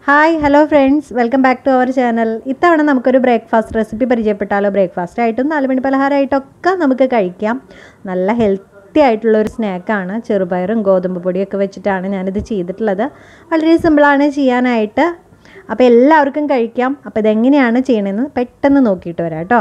hi hello friends welcome back to our channel ഇത്തവണ നമുക്കൊരു breakfast recipe പരിചയപ്പെട്ടാലോ breakfast ആയിട്ടും നാലുമണി പലഹാരമായിട്ടൊക്കെ നമുക്ക് കഴിക്കാം നല്ല ഹെൽത്തി ആയിട്ടുള്ള ഒരു സ്നാക്കാണ് ചെറുപയറും ഗോതമ്പ് പൊടിയൊക്കെ വെച്ചിട്ടാണ് ഞാനിത് ചെയ്തിട്ടുള്ളത് വളരെ സിമ്പിളാണ് ചെയ്യാനായിട്ട് അപ്പോൾ എല്ലാവർക്കും കഴിക്കാം അപ്പോൾ ഇതെങ്ങനെയാണ് ചെയ്യണമെന്ന് പെട്ടെന്ന് നോക്കിയിട്ട് വരാം കേട്ടോ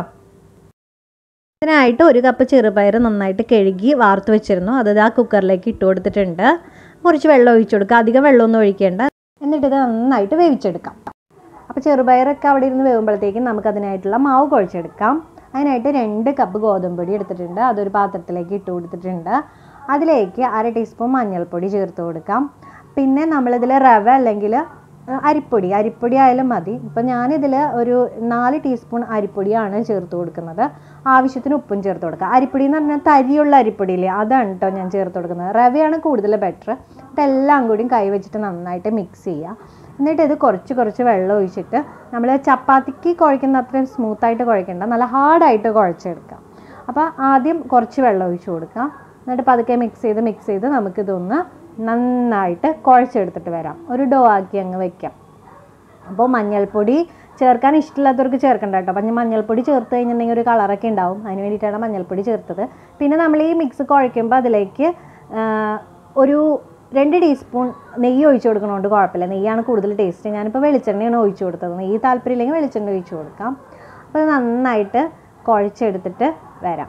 ഇതിനായിട്ട് ഒരു കപ്പ് ചെറുപയർ നന്നായിട്ട് കഴുകി വാർത്ത് വെച്ചിരുന്നു അത് ആ കുക്കറിലേക്ക് ഇട്ട് കൊടുത്തിട്ടുണ്ട് കുറച്ച് വെള്ളം ഒഴിച്ചു കൊടുക്കുക അധികം വെള്ളമൊന്നും ഒഴിക്കേണ്ട എന്നിട്ട് ഇത് നന്നായിട്ട് വേവിച്ചെടുക്കാം അപ്പോൾ ചെറുപയറൊക്കെ അവിടെ ഇരുന്ന് വേവുമ്പോഴത്തേക്കും നമുക്ക് അതിനായിട്ടുള്ള മാവ് കുഴച്ചെടുക്കാം അതിനായിട്ട് രണ്ട് കപ്പ് ഗോതമ്പ് പൊടി എടുത്തിട്ടുണ്ട് അതൊരു പാത്രത്തിലേക്ക് ഇട്ട് കൊടുത്തിട്ടുണ്ട് അതിലേക്ക് അര ടീസ്പൂൺ മഞ്ഞൾപ്പൊടി ചേർത്ത് കൊടുക്കാം പിന്നെ നമ്മളിതിൽ റവ അല്ലെങ്കിൽ അരിപ്പൊടി അരിപ്പൊടി ആയാലും മതി ഇപ്പം ഞാനിതിൽ ഒരു നാല് ടീസ്പൂൺ അരിപ്പൊടിയാണ് ചേർത്ത് കൊടുക്കുന്നത് ആവശ്യത്തിന് ഉപ്പും ചേർത്ത് കൊടുക്കുക അരിപ്പൊടി എന്ന് പറഞ്ഞാൽ തരിയുള്ള അരിപ്പൊടിയില്ലേ അതാണ് കേട്ടോ ഞാൻ ചേർത്ത് കൊടുക്കുന്നത് റവയാണ് കൂടുതൽ ബെറ്റർ ഇതെല്ലാം കൂടിയും കൈ വെച്ചിട്ട് നന്നായിട്ട് മിക്സ് ചെയ്യുക എന്നിട്ട് ഇത് കുറച്ച് കുറച്ച് വെള്ളം ഒഴിച്ചിട്ട് നമ്മൾ ചപ്പാത്തിക്ക് കുഴക്കുന്ന അത്രയും സ്മൂത്തായിട്ട് കുഴക്കേണ്ട നല്ല ഹാർഡായിട്ട് കുഴച്ചെടുക്കാം അപ്പോൾ ആദ്യം കുറച്ച് വെള്ളം ഒഴിച്ച് കൊടുക്കാം എന്നിട്ട് പതുക്കെ മിക്സ് ചെയ്ത് മിക്സ് ചെയ്ത് നമുക്കിതൊന്ന് നന്നായിട്ട് കുഴച്ചെടുത്തിട്ട് വരാം ഒരു ഡോ ആക്കി അങ്ങ് വെക്കാം അപ്പോൾ മഞ്ഞൾപ്പൊടി ചേർക്കാൻ ഇഷ്ടമില്ലാത്തവർക്ക് ചേർക്കണ്ട കേട്ടോ അപ്പം മഞ്ഞൾപ്പൊടി ചേർത്ത് കഴിഞ്ഞിട്ടുണ്ടെങ്കിൽ ഒരു കളറൊക്കെ ഉണ്ടാവും അതിന് വേണ്ടിയിട്ടാണ് മഞ്ഞൾപ്പൊടി ചേർത്തത് പിന്നെ നമ്മൾ ഈ മിക്സ് കുഴയ്ക്കുമ്പോൾ അതിലേക്ക് ഒരു രണ്ട് ടീസ്പൂൺ നെയ്യ് ഒഴിച്ച് കൊടുക്കണോണ്ട് കുഴപ്പമില്ല നെയ്യാണ് കൂടുതൽ ടേസ്റ്റ് ഞാനിപ്പോൾ വെളിച്ചെണ്ണയാണ് ഒഴിച്ച് കൊടുത്തത് നെയ്യ് താല്പര്യമില്ലെങ്കിൽ വെളിച്ചെണ്ണ ഒഴിച്ച് കൊടുക്കാം അപ്പോൾ ഇത് നന്നായിട്ട് കുഴച്ചെടുത്തിട്ട് വരാം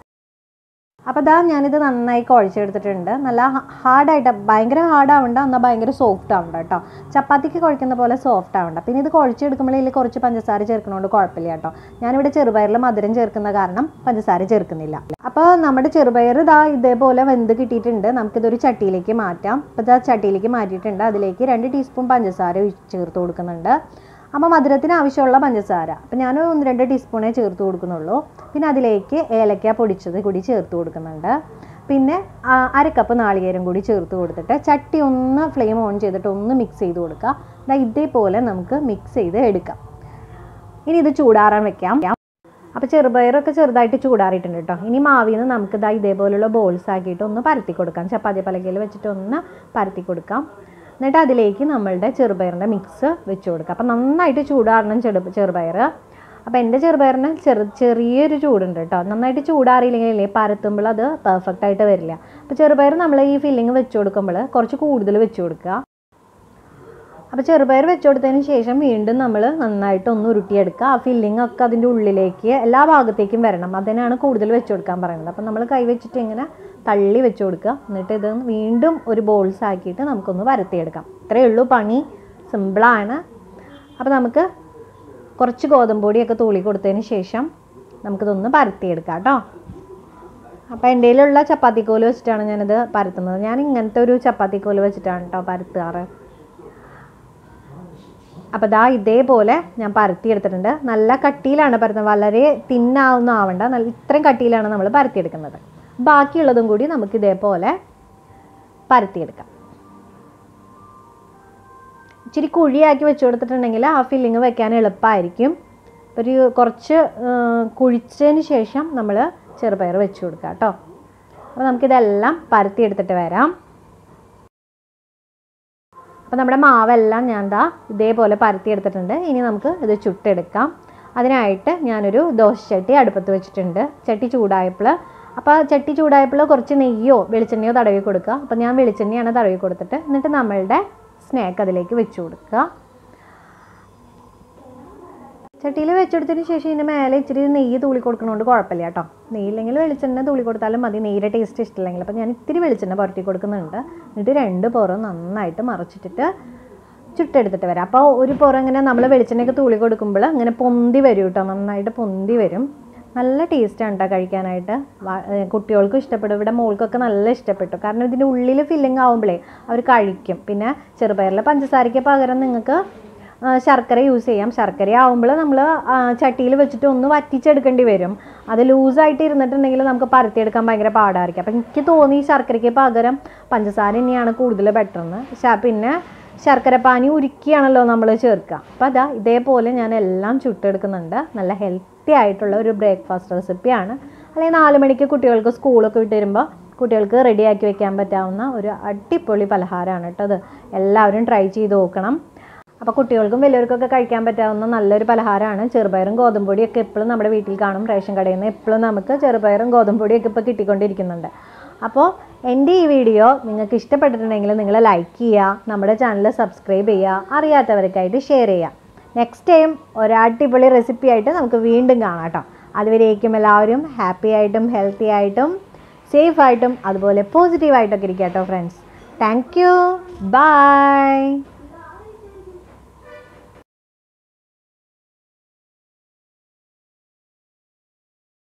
അപ്പോൾ ഇതാ ഞാനിത് നന്നായി കുഴച്ചെടുത്തിട്ടുണ്ട് നല്ല ഹാർഡായിട്ട് ഭയങ്കര ഹാർഡ് ആവണ്ട എന്നാൽ ഭയങ്കര സോഫ്റ്റ് ആവണ്ട കേട്ടോ ചപ്പാത്തിക്ക് കുഴക്കുന്ന പോലെ സോഫ്റ്റ് ആവണ്ട പിന്നെ ഇത് കുഴച്ചെടുക്കുമ്പോഴേ ഇതിൽ കുറച്ച് പഞ്ചസാര ചേർക്കണോണ്ട് കുഴപ്പമില്ല കേട്ടോ ഞാനിവിടെ ചെറുപയറിൽ മധുരം ചേർക്കുന്ന കാരണം പഞ്ചസാര ചേർക്കുന്നില്ല അപ്പോൾ നമ്മുടെ ചെറുപയർ ഇതാ ഇതേപോലെ വെന്ത് കിട്ടിയിട്ടുണ്ട് നമുക്കിതൊരു ചട്ടിയിലേക്ക് മാറ്റാം അപ്പോൾ ഇതാ ചട്ടിയിലേക്ക് മാറ്റിയിട്ടുണ്ട് അതിലേക്ക് രണ്ട് ടീസ്പൂൺ പഞ്ചസാര ചേർത്ത് കൊടുക്കുന്നുണ്ട് അപ്പോൾ മധുരത്തിന് ആവശ്യമുള്ള പഞ്ചസാര അപ്പോൾ ഞാൻ ഒന്ന് രണ്ട് ടീസ്പൂണേ ചേർത്ത് കൊടുക്കുന്നുള്ളൂ പിന്നെ അതിലേക്ക് ഏലക്ക പൊടിച്ചത് കൂടി ചേർത്ത് കൊടുക്കുന്നുണ്ട് പിന്നെ അരക്കപ്പ് നാളികേരം കൂടി ചേർത്ത് കൊടുത്തിട്ട് ചട്ടി ഒന്ന് ഫ്ലെയിം ഓൺ ചെയ്തിട്ട് ഒന്ന് മിക്സ് ചെയ്ത് കൊടുക്കുക ഇതേപോലെ നമുക്ക് മിക്സ് ചെയ്ത് എടുക്കാം ഇനി ഇത് ചൂടാറാൻ വെക്കാം അപ്പോൾ ചെറുപയറൊക്കെ ചെറുതായിട്ട് ചൂടാറിയിട്ടുണ്ട് കേട്ടോ ഇനി മാവിൽ നിന്ന് നമുക്ക് ഇതാ ഇതേപോലുള്ള ബോൾസ് ആക്കിയിട്ട് ഒന്ന് പരത്തി കൊടുക്കാം ചപ്പാത്തി പലകയിൽ വെച്ചിട്ട് ഒന്ന് പരത്തി കൊടുക്കാം എന്നിട്ട് അതിലേക്ക് നമ്മളുടെ ചെറുപയറിൻ്റെ മിക്സ് വെച്ച് കൊടുക്കുക അപ്പം നന്നായിട്ട് ചൂടാറണം ചെറു ചെറുപയർ അപ്പോൾ എൻ്റെ ചെറുപയറിന് ചെറു ചെറിയൊരു ചൂടുണ്ട് കേട്ടോ നന്നായിട്ട് ചൂടാറിയില്ലെങ്കിൽ പരത്തുമ്പോൾ അത് പെർഫെക്റ്റ് ആയിട്ട് വരില്ല അപ്പോൾ ചെറുപയർ നമ്മൾ ഈ ഫില്ലിങ് വെച്ച് കൊടുക്കുമ്പോൾ കുറച്ച് കൂടുതൽ വെച്ച് കൊടുക്കുക അപ്പോൾ ചെറുപയർ വെച്ച് കൊടുത്തതിന് ശേഷം വീണ്ടും നമ്മൾ നന്നായിട്ട് ഒന്ന് ഉരുട്ടിയെടുക്കുക ആ ഫില്ലിംഗ് ഒക്കെ അതിൻ്റെ ഉള്ളിലേക്ക് എല്ലാ ഭാഗത്തേക്കും വരണം അതിനാണ് കൂടുതൽ വെച്ച് കൊടുക്കാൻ പറയുന്നത് അപ്പോൾ നമ്മൾ കൈ വെച്ചിട്ട് ഇങ്ങനെ തള്ളി വെച്ച് കൊടുക്കുക എന്നിട്ട് ഇത് വീണ്ടും ഒരു ബോൾസ് ആക്കിയിട്ട് നമുക്കൊന്ന് വരത്തിയെടുക്കാം ഇത്രയേ ഉള്ളൂ പണി സിമ്പിളാണ് അപ്പോൾ നമുക്ക് കുറച്ച് ഗോതമ്പ് പൊടിയൊക്കെ തൂളി കൊടുത്തതിന് ശേഷം നമുക്കിതൊന്ന് പരത്തിയെടുക്കാം കേട്ടോ അപ്പോൾ എൻ്റെ കയ്യിലുള്ള ചപ്പാത്തിക്കോല് വെച്ചിട്ടാണ് ഞാനിത് പരത്തുന്നത് ഞാൻ ഇങ്ങനത്തെ ഒരു ചപ്പാത്തിക്കോല് വെച്ചിട്ടാണ് കേട്ടോ പരത്താറ് അപ്പോൾ ദാ ഇതേപോലെ ഞാൻ പരത്തിയെടുത്തിട്ടുണ്ട് നല്ല കട്ടിയിലാണ് പരത്തുന്നത് വളരെ തിന്നാവുന്ന ആവണ്ട നല്ല ഇത്രയും കട്ടിയിലാണ് നമ്മൾ പരത്തിയെടുക്കുന്നത് ബാക്കിയുള്ളതും കൂടി നമുക്ക് ഇതേപോലെ പരത്തിയെടുക്കാം ഇച്ചിരി കുഴിയാക്കി വെച്ച് കൊടുത്തിട്ടുണ്ടെങ്കിൽ ആ ഫില്ലിങ് വെക്കാൻ എളുപ്പമായിരിക്കും ഒരു കുറച്ച് കുഴിച്ചതിന് ശേഷം നമ്മൾ ചെറുപയർ വെച്ച് കൊടുക്കുക കേട്ടോ അപ്പോൾ നമുക്കിതെല്ലാം പരത്തിയെടുത്തിട്ട് വരാം അപ്പോൾ നമ്മുടെ മാവെല്ലാം ഞാൻ ദാ ഇതേപോലെ പരത്തിയെടുത്തിട്ടുണ്ട് ഇനി നമുക്ക് ഇത് ചുട്ടെടുക്കാം അതിനായിട്ട് ഞാനൊരു ദോശച്ചട്ടി അടുപ്പത്ത് വെച്ചിട്ടുണ്ട് ചട്ടി ചൂടായപ്പോൾ അപ്പോൾ ചട്ടി ചൂടായപ്പോൾ കുറച്ച് നെയ്യോ വെളിച്ചെണ്ണയോ തടവി കൊടുക്കുക അപ്പോൾ ഞാൻ വെളിച്ചെണ്ണയാണ് തടവി കൊടുത്തിട്ട് എന്നിട്ട് നമ്മളുടെ സ്നാക്ക് അതിലേക്ക് വെച്ച് കൊടുക്കുക ചട്ടിയിൽ വെച്ചെടുത്തതിന് ശേഷം ഇതിൻ്റെ മേലെ ഇച്ചിരി നെയ്യ് തൂളി കൊടുക്കണോണ്ട് കുഴപ്പമില്ല കേട്ടോ നെയ്യില്ലെങ്കിൽ വെളിച്ചെണ്ണ തൂളി കൊടുത്താലും മതി നെയ്യുടെ ടേസ്റ്റ് ഇഷ്ടമില്ലെങ്കിൽ അപ്പോൾ ഞാൻ ഇത്തിരി വെളിച്ചെണ്ണ പുരട്ടി കൊടുക്കുന്നുണ്ട് എന്നിട്ട് രണ്ട് പുറം നന്നായിട്ട് മറച്ചിട്ടിട്ട് ചുട്ടെടുത്തിട്ട് വരാം അപ്പോൾ ഒരു പുറം ഇങ്ങനെ നമ്മൾ വെളിച്ചെണ്ണയൊക്കെ തൂളി കൊടുക്കുമ്പോൾ ഇങ്ങനെ പൊന്തി വരും കേട്ടോ നന്നായിട്ട് പൊന്തി വരും നല്ല ടേസ്റ്റാണ് കേട്ടോ കഴിക്കാനായിട്ട് കുട്ടികൾക്കും ഇഷ്ടപ്പെടും ഇവിടെ മോൾക്കൊക്കെ നല്ല ഇഷ്ടപ്പെട്ടു കാരണം ഇതിൻ്റെ ഉള്ളിൽ ഫില്ലിങ് ആകുമ്പോഴേ അവർ കഴിക്കും പിന്നെ ചെറുപയറിലെ പഞ്ചസാരയ്ക്ക് പകരം നിങ്ങൾക്ക് ശർക്കര യൂസ് ചെയ്യാം ശർക്കര ആവുമ്പോൾ നമ്മൾ ചട്ടിയിൽ വെച്ചിട്ട് ഒന്ന് വറ്റിച്ചെടുക്കേണ്ടി വരും അത് ലൂസായിട്ട് ഇരുന്നിട്ടുണ്ടെങ്കിൽ നമുക്ക് പരത്തിയെടുക്കാൻ ഭയങ്കര പാടായിരിക്കും അപ്പം എനിക്ക് തോന്നി ശർക്കരയ്ക്ക് പകരം പഞ്ചസാര തന്നെയാണ് കൂടുതൽ ബെറ്റർ എന്ന് പിന്നെ ശർക്കര പാനി ഉരുക്കിയാണല്ലോ നമ്മൾ ചേർക്കുക അപ്പോൾ അതാ ഇതേപോലെ ഞാൻ എല്ലാം ചുട്ടെടുക്കുന്നുണ്ട് നല്ല ഹെൽത്തി ആയിട്ടുള്ള ഒരു ബ്രേക്ക്ഫാസ്റ്റ് റെസിപ്പിയാണ് അല്ലെങ്കിൽ നാല് മണിക്ക് കുട്ടികൾക്ക് സ്കൂളൊക്കെ വിട്ട് വരുമ്പോൾ കുട്ടികൾക്ക് റെഡിയാക്കി വെക്കാൻ പറ്റാവുന്ന ഒരു അടിപൊളി പലഹാരമാണ് കേട്ടോ അത് എല്ലാവരും ട്രൈ ചെയ്ത് നോക്കണം അപ്പോൾ കുട്ടികൾക്കും വലിയവർക്കൊക്കെ കഴിക്കാൻ പറ്റാവുന്ന നല്ലൊരു പലഹാരമാണ് ചെറുപയറും ഗോതമ്പൊടിയൊക്കെ എപ്പോഴും നമ്മുടെ വീട്ടിൽ കാണും റേഷൻ കടയിൽ നിന്ന് എപ്പോഴും നമുക്ക് ചെറുപയറും ഗോതമ്പൊടിയൊക്കെ ഇപ്പോൾ കിട്ടിക്കൊണ്ടിരിക്കുന്നുണ്ട് അപ്പോൾ എൻ്റെ ഈ വീഡിയോ നിങ്ങൾക്ക് ഇഷ്ടപ്പെട്ടിട്ടുണ്ടെങ്കിൽ നിങ്ങൾ ലൈക്ക് ചെയ്യുക നമ്മുടെ ചാനൽ സബ്സ്ക്രൈബ് ചെയ്യുക അറിയാത്തവർക്കായിട്ട് ഷെയർ ചെയ്യുക നെക്സ്റ്റ് ടൈം ഒരു അടിപൊളി റെസിപ്പി ആയിട്ട് നമുക്ക് വീണ്ടും കാണാം കേട്ടോ അതുവരേക്കും എല്ലാവരും ഹാപ്പി ആയിട്ടും ഹെൽത്തി ആയിട്ടും സേഫ് ആയിട്ടും അതുപോലെ പോസിറ്റീവായിട്ടൊക്കെ ഇരിക്കുക കേട്ടോ ഫ്രണ്ട്സ് താങ്ക് യു ബൈ